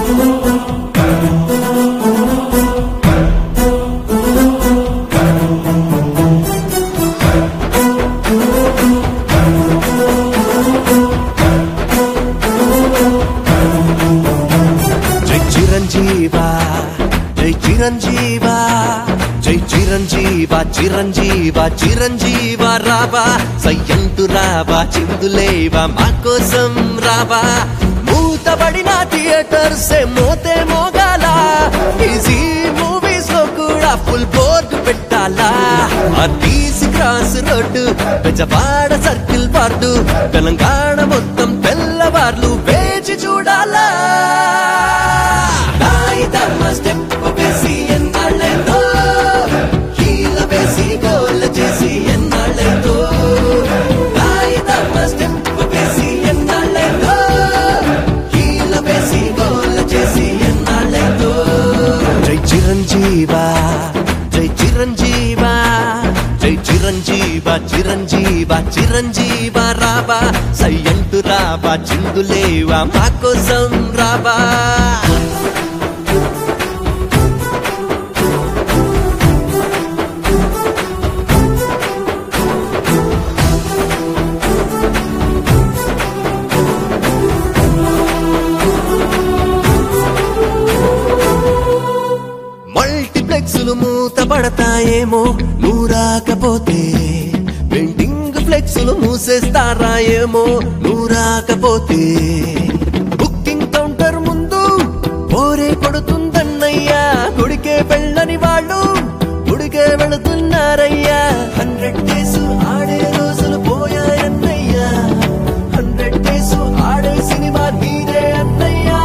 జై చిరంజీవా జై చిరంజీవా జై చిరంజీవా చిరంజీవా చిరంజీవా రావా సయ్యంటు రావా చిందులేవా మా కోసం రావా మూతబడిన థియేటర్స్ మోతే మోగాల ఈజీ మూవీస్ లో కూడా ఫుల్ బోర్డు పెట్టాలా ఆర్టీసీ క్రాస్ రోడ్డు పెజవాడ సర్కిల్ వార్డు తెలంగాణ మొత్తం తెల్లవార్లు వేచి చూడాలా నాయిదమ్మ స్టెప్ వేసి ఎన్నాళ్ళైందో హీల వేసి గోల్ చేసి ఎన్నాళ్ళైందో నాయిదమ్మ స్టెప్ వేసి ఎన్నాళ్ళైందో హీల వేసి గోల్ చేసి ఎన్నాళ్ళైందో జై చిరంజీవా జై చిరంజీవా జై చిరంజీవా చిరంజీవా చిరంజీవా రావా సయ్యంటు రావా చిందులేవా మా కోసం రావా మల్టీప్లెక్స్లు మూత పడతాయేమో నువ్వు రాకపోతే పెయింటింగ్ ఫ్లెక్స్లు మూసేస్తారా ఏమో నువ్వు రాకపోతే బుకింగ్ కౌంటర్ ముందు పోరే కొడుతుందన్నయ్యా గుడికే వెళ్ళని వాళ్ళు గుడికే వెళుతున్నారయ్యా హండ్రెడ్ డేస్ ఆడే రోజులు పోయాయన్నయ్యా హండ్రెడ్ డేస్ ఆడే సినిమా నీరే అన్నయ్యా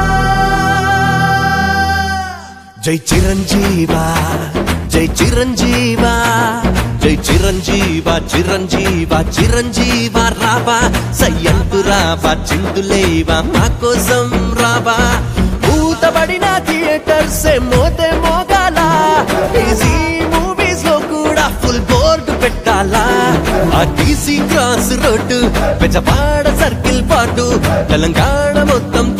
జై చిరంజీవా జై చిరంజీవా జై చిరంజీవా చిరంజీవా చిరంజీవా రావా సయ్యంటు రావా చిందులేవా మా కోసం రావా పూతబడిన థియేటర్స్ మోతే మోగాల ఈజీ మూవీస్ లో కూడా ఫుల్ బోర్డు పెట్టాలా ఆర్టీసీ క్రాస్ రోడ్డు పెజవాడ సర్కిల్ పాటు తెలంగాణ మొత్తం